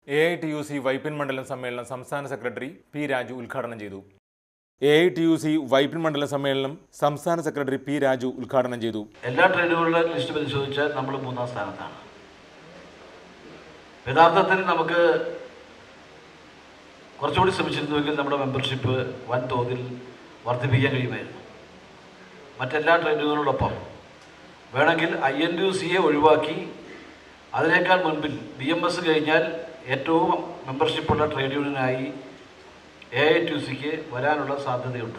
A I T U C Vypin മണ്ഡലം സമ്മേളനം സംസ്ഥാന സെക്രട്ടറി പി രാജു ഉദ്ഘാടനം ചെയ്തു A I T U C Vypin മണ്ഡലം സമ്മേളനം സംസ്ഥാന സെക്രട്ടറി പി രാജു ഉദ്ഘാടനം ചെയ്തു എല്ലാ ട്രേഡുകളുടെ ലിസ്റ്റ് പരിശോധിച്ചാൽ നമ്മൾ മൂന്നാം സ്ഥാനത്താണ് യഥാർത്ഥത്തിൽ നമുക്ക് കുറച്ചുകൂടി ശ്രമിച്ചിരുന്നുവെങ്കിൽ നമ്മുടെ മെമ്പർഷിപ്പ് വൻതോതിൽ വർദ്ധിപ്പിക്കാൻ കഴിയുമായിരുന്നു മറ്റെല്ലാ ട്രേഡുകളോടൊപ്പം വേണമെങ്കിൽ ഐ എൻ യു സിയെ ഒഴിവാക്കി അതിനേക്കാൾ മുൻപിൽ ബി എം എസ് കഴിഞ്ഞാൽ ഏറ്റവും മെമ്പർഷിപ്പുള്ള ട്രേഡ് യൂണിയനായി എ ഐ ടി സിക്ക് വരാനുള്ള സാധ്യതയുണ്ട്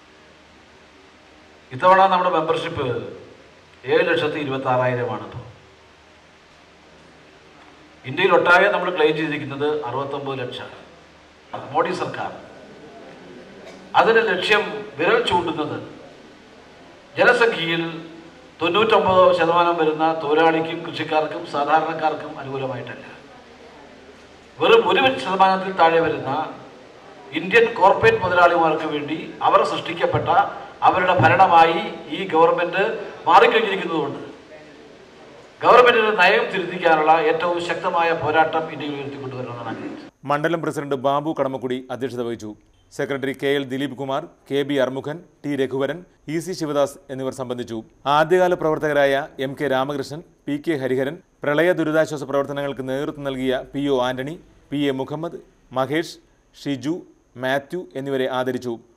ഇത്തവണ നമ്മുടെ മെമ്പർഷിപ്പ് ഏഴ് ലക്ഷത്തി ഇരുപത്തി ആറായിരമാണ് ഇപ്പോൾ ഇന്ത്യയിൽ ഒട്ടാകെ നമ്മൾ ക്ലെയിം ചെയ്തിരിക്കുന്നത് അറുപത്തൊമ്പത് ലക്ഷം മോഡി സർക്കാർ അതിന് ലക്ഷ്യം വിരൽ ചൂണ്ടുന്നത് ജനസംഖ്യയിൽ തൊണ്ണൂറ്റൊമ്പത് ശതമാനം വരുന്ന തൊഴിലാളിക്കും കൃഷിക്കാർക്കും സാധാരണക്കാർക്കും അനുകൂലമായിട്ടല്ല വെറും ഒരു ശതമാനത്തിൽ താഴെ വരുന്ന ഇന്ത്യൻ കോർപ്പറേറ്റ് മുതലാളിമാർക്ക് വേണ്ടി അവർ സൃഷ്ടിക്കപ്പെട്ട അവരുടെ ഭരണമായി ഈ ഗവൺമെന്റ് മാറിക്കഴിഞ്ഞിരിക്കുന്നതുകൊണ്ട് ഗവൺമെന്റിന്റെ നയം തിരുത്തിക്കാനുള്ള ഏറ്റവും ശക്തമായ പോരാട്ടം ഇന്ത്യയിൽ ഉയർത്തിക്കൊണ്ടുവരണമെന്നാണ് ആഗ്രഹിച്ചത് മണ്ഡലം പ്രസിഡന്റ് ബാബു കടമക്കുടി അധ്യക്ഷത വഹിച്ചു secretary K L Dileep Kumar K B Armukhan T Raghuvaran E C Sivadas എന്നിവർ സംബന്ധിച്ചു ആദ്യകാല പ്രവർത്തകരായ M K Ramakrishnan P K Hariharan പ്രളയ ദുരിതാശ്വാസ പ്രവർത്തനങ്ങൾക്ക് നേതൃത്വം നൽകിയ P O Antony P A Muhammad Mahesh Shiju Mathew എന്നിവരെ ആദരിച്ചു